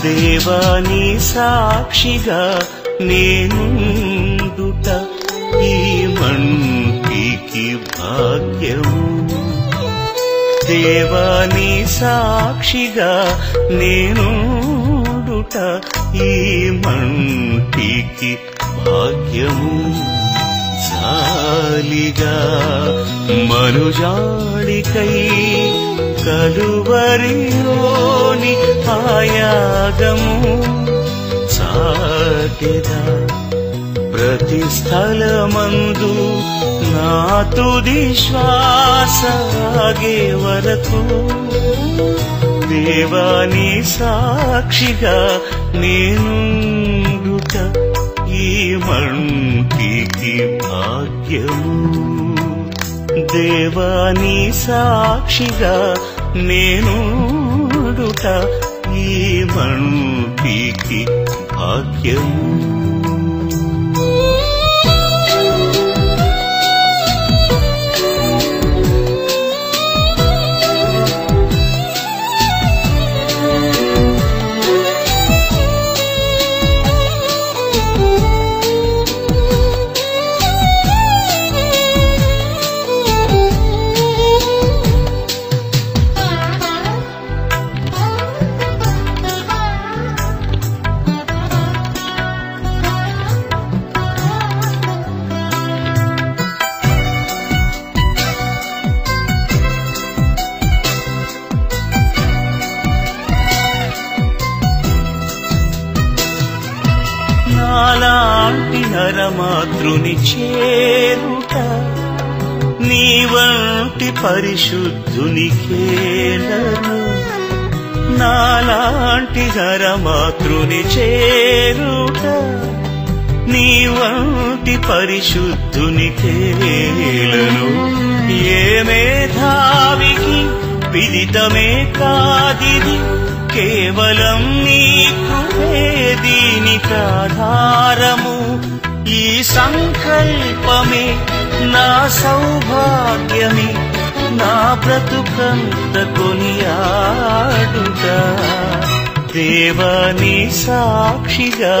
దేవాని సాక్షిగా నేనుండుట ఈ మంటికి భాగ్యము దేవాని సాక్షిగా నేనుండుట ఈ మంటికి భాగ్యము జాలిగా మనుజాడికై కలువరిలోని ఆయాగము చాటెదా ప్రతి స్థలమందు నా తుది శ్వాస ఆగే వరకు దేవాని సాక్షిగా నేనుండుట ఈ మంటికి భాగ్యము దేవాని సాక్షిగా నేనుడుట ఈ మంటికి భాగ్యము నాలాంటి నరమాతృని చేరుట నీ వంటి పరిశుద్ధుని కేలను నాలాంటి నరమాతృని చేరుట నీ వంటి పరిశుద్ధుని కేలను ఏ మేధావికి విదితమే కాదిది కేవలం నీ కృపే దీనికాధారము ఈ సంకల్పమే నా సౌభాగ్యమే నా బ్రతుకంత కొనియాడుట దేవాని సాక్షిగా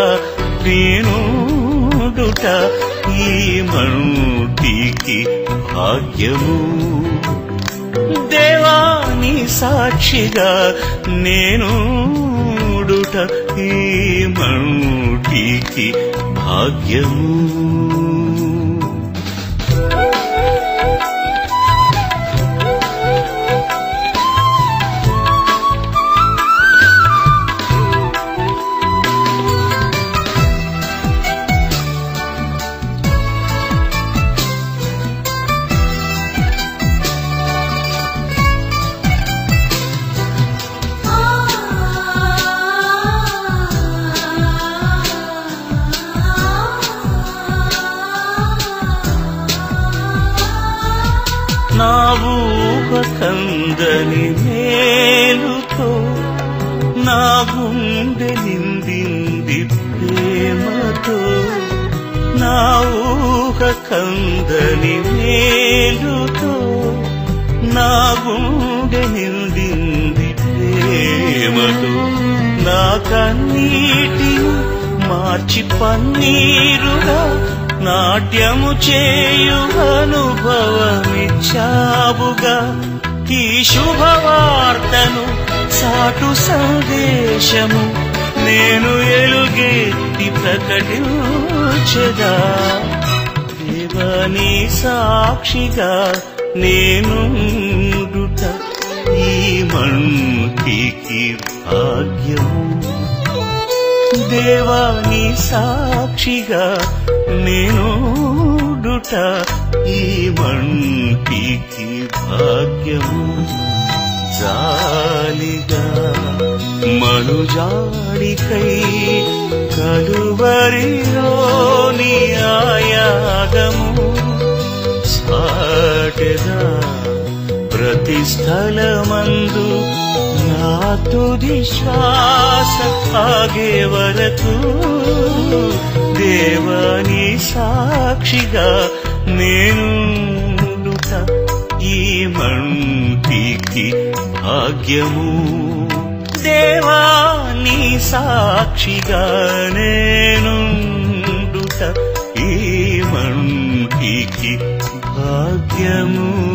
నేనుడుట ఈ మంటికి భాగ్యము దేవాని సాక్షిగా నేనుడుట ఈ మంటికి భాగ్యము నా ఊహ కందని మేలుతో నా గుండె నిందింది ప్రేమతో నా ఊహ కందని మేలుతో నా గుండె నిందింది ప్రేమతో నా కన్నీటిని మార్చి పన్నీరుగా నాట్యము చేయు అనుభవమిచ్చావుగా ఈ శుభవార్తను చాటు సందేశము నేను ఎలుగెత్తి ప్రకటించదా దేవని సాక్షిగా నేనుడుట ఈ మంటికి భాగ్యము దేవాని సాక్షిగా నేనుడుట ఈ మంటికి భాగ్యము జాలిగా మనుజాడికై కలువరిలోని ఆయాగము సాటెదా ప్రతి స్థలమందు నా తుది శ్వాస ఆగే వరకు దేవాని సాక్షిగా నేను ఈ మంటికి భాగ్యము దేవా నీ సాక్షిగా నేనుండుట ఈ మంటికి భాగ్యము